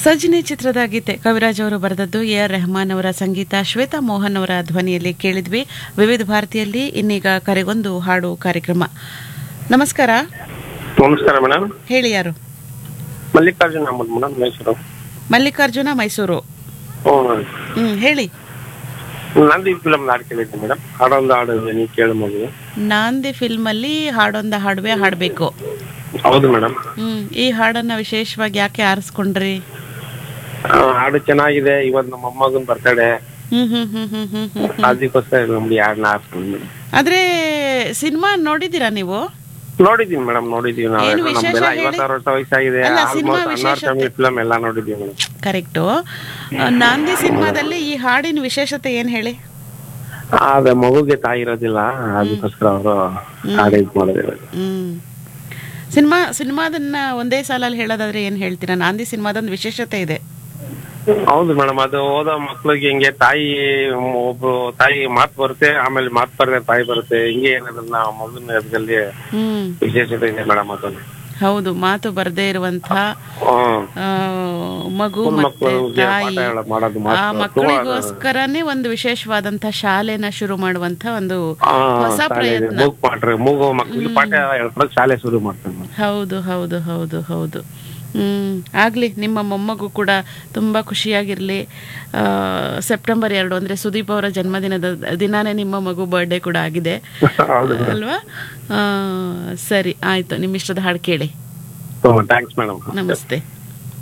ಸಜ್ಜಿನಿ ಚಿತ್ರದ ಗೀತೆ ಕವಿರಾಜ್ ಅವರು ಬರೆದದ್ದು ಎ ಆರ್ ರೆಹಮಾನ್ ಅವರ ಸಂಗೀತ ಶ್ವೇತಾ ಮೋಹನ್ ಅವರ ಧ್ವನಿಯಲ್ಲಿ ಕೇಳಿದ್ವಿ ವಿವಿಧ ಭಾರತಿಯಲ್ಲಿ ಇನ್ನೀಗ ಕರೆಗೊಂದು ಹಾಡು ಕಾರ್ಯಕ್ರಮ ನಮಸ್ಕಾರ ನಮಸ್ಕಾರ ಮೇಡಮ್ ಹೇಳಿ ಯಾರು ಮಲ್ಲಿಕಾರ್ಜುನ ಅಹಮದ್ ಮೇಡಮ್ ಮೈಸೂರು ಮಲ್ಲಿಕಾರ್ಜುನ ಮೈಸೂರು ಹ್ಞೂ ಮೇಡಮ್ ಹ್ಮ್ ಹೇಳಿ ನಂದು ಈ ಫಿಲಮ್ ಹಾಡು ಕೇಳಿದ್ದೆ ಮೇಡಮ್ ಹಾಡೊಂದು ಹಾಡು ನೀವು ಕೇಳು ಮಗು ನಾಂದಿ ಫಿಲ್ಮ್ ಅಲ್ಲಿ ಹಾಡೊಂದ ಹಾಡುವೆ ಹಾಡಬೇಕು ಹೌದು ಮೇಡಮ್ ಹ್ಮ್ ಈ ಹಾಡನ್ನ ವಿಶೇಷವಾಗಿ ಯಾಕೆ ಆರಿಸ್ಕೊಂಡ್ರಿ ಹಾಡು ಚೆನ್ನಾಗಿದೆ ಇವತ್ತು ನಮ್ಮ ಮೊಮ್ಮಗನ್ ಬರ್ತಡೆ ಹ್ಮ್ ಹ್ಮ್ ಹ್ಮ್ ಹ್ಮ್ ಹ್ಮ್ ಹ್ಮ್ ಅದಕ್ಕೋಸ್ಕರ ನಮ್ಗೆ ಈ ಹಾಡನ್ನ ಹಾಕ್ಕೊಂಡು ಮೇಡಮ್ ಆದ್ರೆ ಸಿನಿಮಾ ನೋಡಿದೀರಾ ನೀವು ನೋಡಿದೀವಿ ಮೇಡಮ್ ನೋಡಿದೀವಿ ನಾವು ಏನು ವಿಶೇಷ ನಮ್ದೆಲ್ಲ ಹೇಳಿ? ಐವತ್ತಾರು ವರ್ಷ ವಯಸ್ಸಾಗಿದೆ ಅಲ್ಲ, ಸಿನಿಮಾ ಆಲ್ಮೋಸ್ಟ್ ಹನ್ನಾರು ವಿಶೇಷತೆ. ಕಮ್ಮಿ ಫಿಲಮ್ ಎಲ್ಲ ನೋಡಿದೀವಿ ಮೇಡಮ್ ಕರೆಕ್ಟು ನಾಂದಿ ಸಿನಿಮಾದಲ್ಲಿ ಈ ಹಾಡಿನ ವಿಶೇಷತೆ ಏನ್ ಹೇಳಿ ಅದೇ ಮಗುಗೆ ತಾಯಿ ಇರೋದಿಲ್ಲ ಅದಕ್ಕೋಸ್ಕರ ಅವರು ಹಾಡು ಇದು ಮಾಡಿದ್ರು ಹ್ಮ್ ಸಿನಿಮಾ ಸಿನಿಮಾದನ್ನ ಒಂದೇ ಸಾಲಲ್ಲಿ ಹೇಳೋದಾದ್ರೆ ಏನ್ ಹೇಳ್ತೀರಾ ನಾಂದಿ ಸಿನಿಮಾದೊಂದು ವಿಶೇಷತೆ ಇದೆ ಹೌದು ಮೇಡಮ್ ಅದು ಓದೋ ಮಕ್ಳಿಗೆ ಹಿಂಗೆ ತಾಯಿ ಒಬ್ರು ತಾಯಿ ಮಾತು ಬರುತ್ತೆ ಆಮೇಲೆ ಮಾತು ಬರದೆ ತಾಯಿ ಬರುತ್ತೆ ಹಿಂಗೆ ಏನದನ್ನ ಮಗನ ಎದ್ರಲ್ಲಿ ಹ್ಮ್ ವಿಶೇಷತೆ ಇದೆ ಮೇಡಮ್ ಅದು ಹೌದು ಮಾತು ಬರದೇ ಇರುವಂತ ಹ್ಮ್ ಆ, ಮಗು ಸ್ಕೂಲ್ ಮತ್ತೆ ಮಕ್ಳಿಗೆ ತಾಯಿ ಪಾಠ ಹೇಳೋ- ಮಾಡೋದು ಆ ಮಾತು ತುಂಬಾ ಮಕ್ಕಳಿಗೋಸ್ಕರನೇ ಒಂದು ವಿಶೇಷವಾದಂತ ಶಾಲೆನ ಶುರು ಮಾಡುವಂತ ಒಂದು ಆ, ಹೊಸ ಶಾಲೆ ಇದೆ. ಪ್ರಯತ್ನ ಮೂಗ್ ಪಾಠ ಮೂಗು ಮಕ್ಳಿಗೆ ಪಾಠ ಹೇಳ್ಕೊಡಕ್ ಶಾಲೆ ಶುರು ಮಾಡ್ತಾರೆ ಮೇಡಮ್. ಹೌದು ಹೌದು ಹೌದು ಹೌದು ಹ್ಮ್ ಆಗ್ಲಿ ನಿಮ್ಮ ಮೊಮ್ಮಗು ಕೂಡ ತುಂಬಾ ಖುಷಿಯಾಗಿರ್ಲಿ ಆ, ಸೆಪ್ಟೆಂಬರ್ ಎರಡು ಅಂದ್ರೆ ಸುದೀಪ್ ಅವರ ಜನ್ಮದಿನದ ದಿನಾನೇ ನಿಮ್ಮ ಮಗು ಬರ್ಡೇ ಕೂಡ ಆಗಿದೆ ಹೌದು ಅಲ್ವಾ ಆ, ಸರಿ ಆಯ್ತು ನಿಮ್ಮ ಇಷ್ಟದ ಹಾಡು ಕೇಳಿ ಥ್ಯಾಂಕ್ಸ್ ಮೇಡಮ್ ನಮಸ್ತೆ